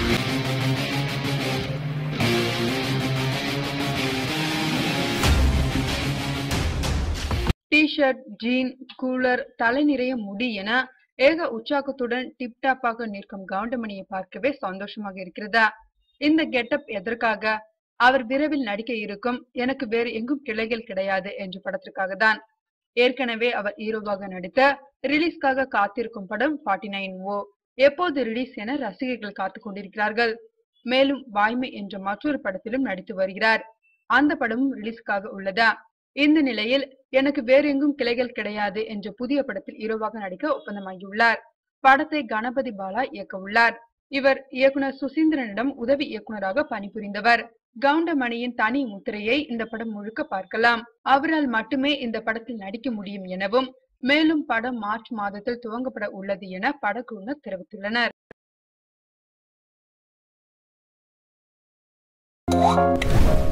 T-shirt gene cooler தலை நிறைய முடி என ஏக உற்சாகத்துடன் டிப்டாப்பாக நிற்கும் கவுண்டமணியை பார்க்கவே சந்தோஷமாக இருக்கிறதா இந்த கெட்டப் எதற்காக அவர் விரைவில் நடிக்க இருக்கும் எனக்கு வேறு எங்கும் கிளைகள் கிடையாது என்ற படத்திற்காக தான் ஏற்கனவே அவர் ஹீரோவாக நடித்த ரிலீஸ்க்காக காத்திருக்கும் படம் ஃபார்ட்டி நைன் ஓ எப்போது ரிலீஸ் என ரசிகர்கள் காத்துக் கொண்டிருக்கிறார்கள் மேலும் வாய்மை என்ற மற்றொரு படத்திலும் நடித்து வருகிறார் அந்த படமும் ரிலீஸ்க்காக உள்ளதா இந்த நிலையில் எனக்கு வேறு எங்கும் கிளைகள் கிடையாது என்ற புதிய படத்தில் ஹீரோவாக நடிக்க ஒப்பந்தமாகியுள்ளார் படத்தை கணபதி பாலா இயக்க உள்ளார் இவர் இயக்குனர் சுசீந்திரனிடம் உதவி இயக்குனராக பணிபுரிந்தவர் கவுண்டமணியின் தனி முத்திரையை இந்த படம் முழுக்க பார்க்கலாம் அவரால் மட்டுமே இந்த படத்தில் நடிக்க முடியும் எனவும் மேலும் படம் மார்ச் மாதத்தில் துவங்கப்பட உள்ளது என படக்குழுவினர் தெரிவித்துள்ளனர்